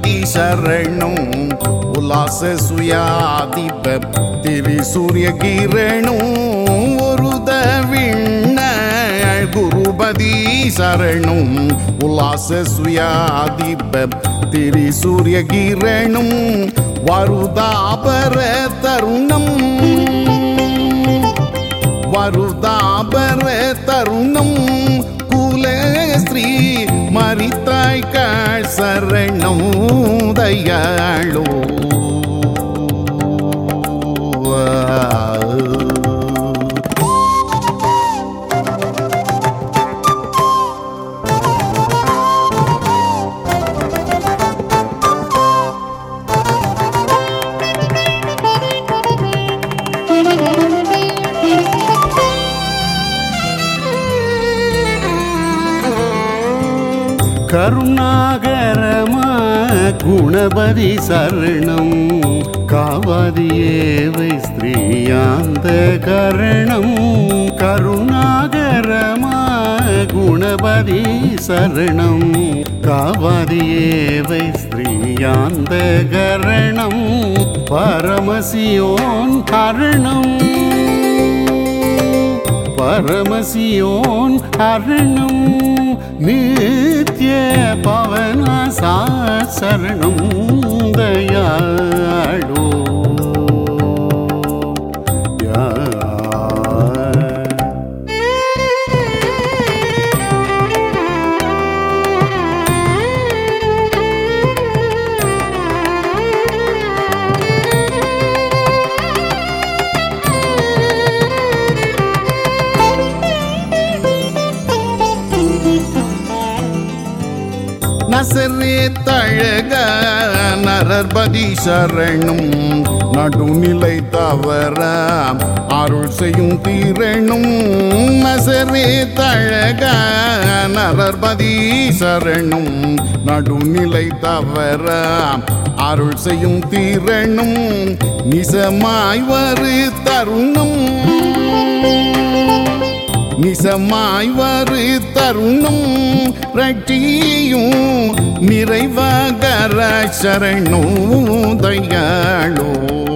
குருபதி சரணம் உல்லாச சுயாதிப திரி சூரிய கிரணம் ஒரு தவிண்ண குருபதி சரணம் உல்லாச சுயாதிப திரி சூரிய கிரணம் வருதாபர தருணம் வருதாபர தருணம் குலஸ்ரீ மரித்தாய் சரணம் தயாளோ கருணாகரமா குணபதி சரணம் காவாதியேவை ஸ்திரீயாந்த கரணம் கருணாகரமா குணபதி சரணம் காவாதியேவை ஸ்திரீயாந்த கரணம் பரமசியோன் கரணம் பரமசியோன் அருணும் நித்ய பவன சரணம் தயாளோ யா நசரே தழக நரர்பதி சரணம் நடுநிலை தவற அருள் செய்யும் தீரணும் நசரே தழக நரர்பதி சரணம் நடுநிலை தவற அருள் செய்யும் தீரணும் நிசமாய் வரு தருணம் நிசமாய் வரு தருணம் ரட்சியும் நிறைவாகர சரணோ தயாளோ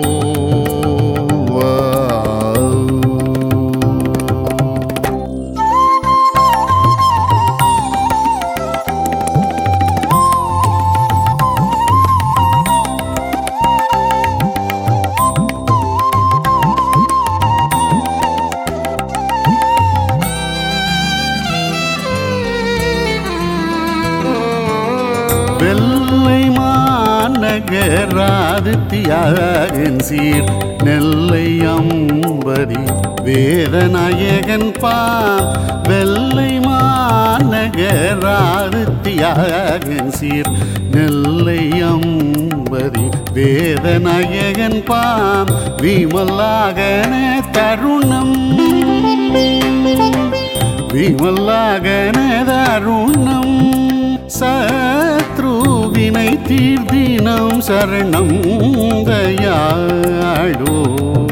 வெள்ளை மாநகராது தியாகன் சீர் நெல்லை அம்பதி வேதநாயகன் பா வெள்ளை மாநகராது தியாகன் சீர் நெல்லை அம்பதி வேதநாயகன் பாம் விமலாகன தருணம் விமலாகன தருணம் சத்ருவினை தீர்த்தினம் சரணம் தயாளோ